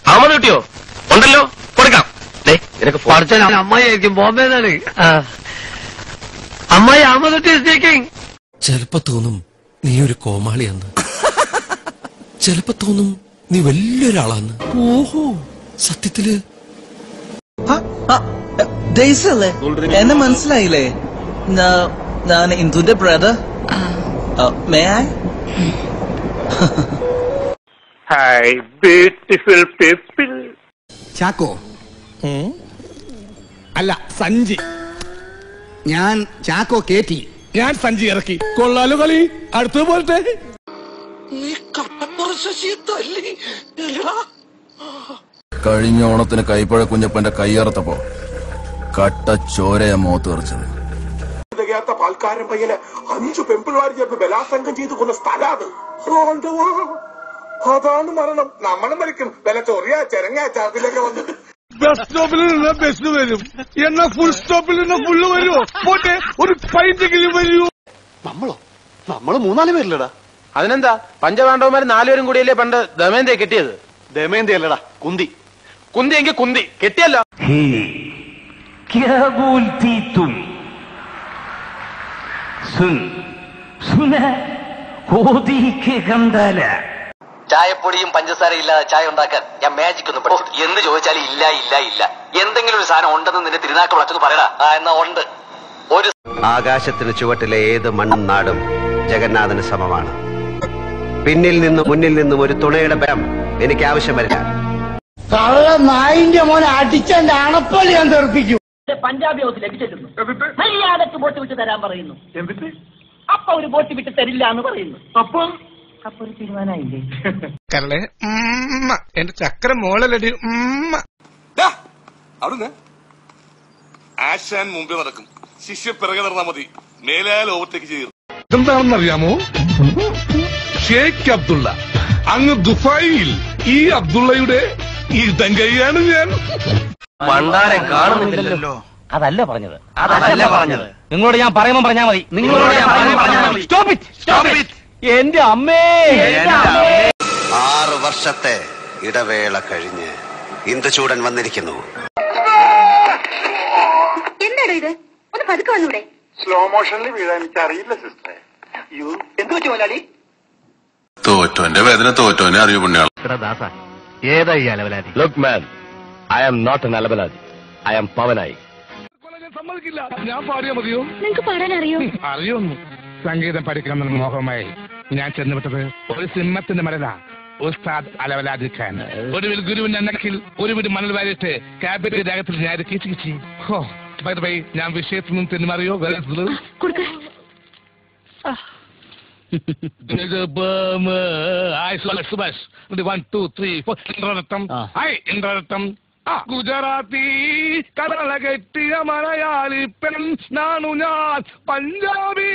അഹമ്മദ് കിട്ടിയോ ഉണ്ടല്ലോ കൊടുക്കാം ദേ, നിനക്ക് ഫോൺ പഠിച്ച അമ്മായിരിക്കും ബോംബെന്നാണ് അമ്മായി അഹമ്മദ് സ്പീക്കിംഗ് ചിലപ്പോ തോന്നും നീ ഒരു കോമാളിയാന്ന് ചിലപ്പോ തോന്നും നീ വലിയൊരാളാന്ന് ഓഹോ സത്യത്തില് ഡേയ്സല്ലേ എന്നെ മനസ്സിലായില്ലേ ഞാ- ഞാൻ ഇന്ദുന്റെ brother may I hi beautiful people Chacko അല്ല സഞ്ചി ഞാൻ ചാക്കോ കേറ്റി ഞാൻ സഞ്ചി ഇറക്കി കൊള്ളാലോ കളി അടുത്തത് പോലത്തെ കഴിഞ്ഞ ഓണത്തിന് കൈപ്പഴ കുഞ്ഞപ്പന്റെ കൈയറത്തപ്പോ കട്ട ചോരയ മോത്ത് തെറിച്ചത് തികയാത്ത പാൽക്കാരൻ പയ്യന് അഞ്ചു പെമ്പിൾമാർ ചേർന്ന് ബലാത്സംഗം ചെയ്ത് കൊന്ന സ്ഥലാണ് ആണ്ടവാ. അതാണ് മരണം നമ്മളും മരിക്കും വില ചൊറിയ ചെരങ്ങ ചാതിലൊക്കെ വന്നിട്ട് ബസ് സ്റ്റോപ്പിൽ നിന്ന് ബസ് വരും എന്നാ ഫുൾ സ്റ്റോപ്പിൽ നിന്ന് ഫുള്ള് വരുമോ പോട്ടെ ഒരു പൈൻറ്റെങ്കിലും വരുമോ നമ്മളോ നമ്മള് മൂന്നാല് പേരില്ലടാ അതിനെന്താ പഞ്ചപാണ്ഡവന്മാർ നാലുപേരും കൂടിയല്ലേ പണ്ട് ദമയന്തിയെ കെട്ടിയത് ദമയന്തി അല്ലടാ കുന്തി കുന്തി എങ്കിൽ കുന്തി കെട്ടിയല്ലോ क्या बोलती तुम सुन सुना होदी के गंदाला ചായപ്പൊടിയും പഞ്ചസാരയും ഇല്ലാതെ ചായ ഉണ്ടാക്കാൻ ഞാൻ മാജിക് ഒന്നും പഠിച്ചു എന്ന് ചോദിച്ചാൽ ഇല്ല ഇല്ല ഇല്ല എന്തെങ്കിലും ഒരു സാധനം ഉണ്ടെന്ന് നിന്റെ തിരുനാക്കൾ വിളച്ചെന്ന് പറയടാ ആ എന്നാ ഉണ്ട് ഒരു ആകാശത്തിന് ചുവട്ടിലെ ഏത് മണ്ണും നാടും ജഗന്നാഥന് സമമാണ് പിന്നിൽ നിന്നും മുന്നിൽ നിന്നും ഒരു തുണയുടെ ബലം എനിക്ക് ആവശ്യം വരില്ല കള്ള നായിന്റെ മോനെ അടിച്ചെന്റെ അണപ്പള്ളി ഞാൻ തെറിപ്പിക്കും പഞ്ചാബി ഹൗസിൽ ലഭിച്ചിരുന്നു മര്യാദക്ക് ബോട്ട് വിട്ട് തരാൻ പറയുന്നു അപ്പൊ ഒരു ബോട്ട് വിട്ട് തരില്ല എന്ന് പറയുന്നു അപ്പൊ അപ്പൊ ഒരു തീരുമാനമായില്ലേ കരളെ എന്റെ ചക്ര മോളലടി അവിടുന്ന് ആശാൻ മുമ്പേ നടക്കും ശിഷ്യ പിറകെ നടന്നാ മതി മേലാൽ ഓവർടേക്ക് ചെയ്യും എന്താണെന്നറിയാമോ ഷേഖ് അബ്ദുള്ള അങ്ങ് ദുബായിൽ ഈ അബ്ദുള്ളയുടെ ഇടങ്കൈയാണ് ഞാൻ മണ്ടാരെ കാണുന്നില്ലല്ലോ അതല്ല പറഞ്ഞത് അതല്ല പറഞ്ഞത് നിങ്ങളോട് ഞാൻ പറയുമ്പോൾ പറഞ്ഞാൽ മതി നിങ്ങളോട് ഞാൻ പറയുമ്പോൾ പറഞ്ഞാൽ മതി. Stop it Stop it. എന്റെ അമ്മേ ആറ് വർഷത്തെ ഇടവേള കഴിഞ്ഞ് ഇന്ദുചൂടൻ വന്നിരിക്കുന്നു എന്താടോ ഇത് ഒന്ന് പതുക്കെ വന്നൂടെ സ്ലോ മോഷനിൽ വീഴാൻ എനിക്ക് അറിയില്ല സിസ്റ്ററെ യു എന്ത് പറ്റി മുതലാളി തോറ്റോന്റെ വേദന തോറ്റോനെ അറിയൂ പുണ്യാള ദാസ ഏതാ ഈ അലവലാതി look man I am not an അലബലാദി ഐ ആം പവനായി ഞാൻ സമ്മതിക്കില്ല ഞാൻ പാടിയാ മതിയോ നിങ്ങക്ക് പാടാൻ അറിയോ അറിയൊന്നു സംഗീതം പഠിക്കണമെന്ന് മോഹമായി ഞാൻ ചെന്നുവിട്ടത് ഒരു സിംഹത്തിന്റെ മരല ഉസ്താദ് അലവലാദി ഖാൻ ഒടുവിൽ ഗുരുവിന്റെ നക്കിൽ ഒരുവിട് മണൽ വാരിയിട്ട് ക്യാബിനറ്റ് രാഗത്തിൽ ഞാൻ കിച്ചി കിച്ചി ഹോ ബൈ ബൈ ഞാൻ വിഷയത്തിൽ നിന്ന് തെന്നുമാറിയോ വേറെ കൊടുക്ക Subhash one two three four ഇന്ദ്രരത്തം ഹായ് ഇന്ദ്രരത്തം ഗുജറാത്തി കടല കെട്ടിയ മലയാളി പെൺ നാണു ഞാൻ പഞ്ചാബി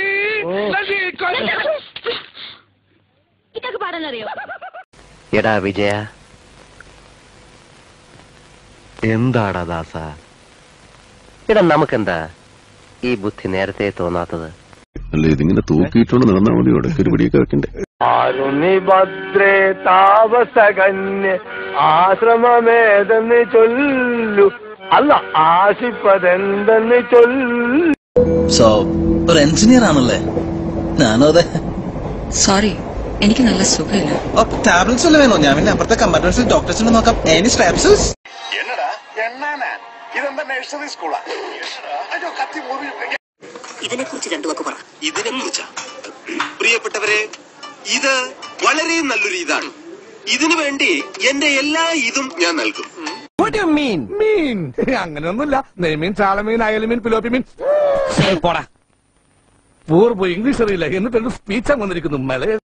ഇതൊക്കെ പാടാൻ അറിയോ എടാ വിജയ എന്താടാ ദാസ എടാ നമുക്കെന്താ ഈ ബുദ്ധി നേരത്തെ തോന്നാത്തത് അല്ല ഇതിങ്ങനെ തൂക്കിയിട്ടോണ്ട് നടന്നാ മതി ഇടയ്ക്ക് ഒരു പിടിയൊക്കെ വെക്കണ്ടേ ഭദ്രേ താപസകന്യ ആശ്രമമേതെന്ന് ചൊല്ലു അല്ല ആശിപ്പതെന്തെന്ന് ചൊല്ലു സോ ഒരു എഞ്ചിനീയർ ആണല്ലേ ഞാനും അതെ സോറി എനിക്ക് നല്ല സുഖമില്ല ടാബ്ലറ്റ്സ് വല്ല വേണോ ഞാൻ പിന്നെ അപ്പുറത്തെ കമ്പാർട്ട്മെന്റ്സിൽ ഡോക്ടേഴ്സിനെ നോക്കാം എനി സ്ട്രാപ്സസ് എന്നടാ എണ്ണാനാ ഇതെന്താ നഴ്സറി സ്കൂളാ അയ്യോ കത്തി മുറി ഇതിനെ കുറിച്ച് രണ്ടു വാക്ക് പറ ഇതിനെ കുറിച്ചാ പ്രിയപ്പെട്ടവരെ ഇത് വളരെ നല്ലൊരു ഇതാണ് ഇതിനു വേണ്ടി എന്റെ എല്ലാ ഇതും ഞാൻ നൽകും മീൻ അങ്ങനെയൊന്നുമില്ല നെയ്മീൻ ചാളമീൻ അയലമീൻ പിലോപ്പി മീൻ പോടാ പൂർവ്വ ഇംഗ്ലീഷ് അറിയില്ല എന്നിട്ട് സ്പീച്ച് വന്നിരിക്കുന്നു മലയ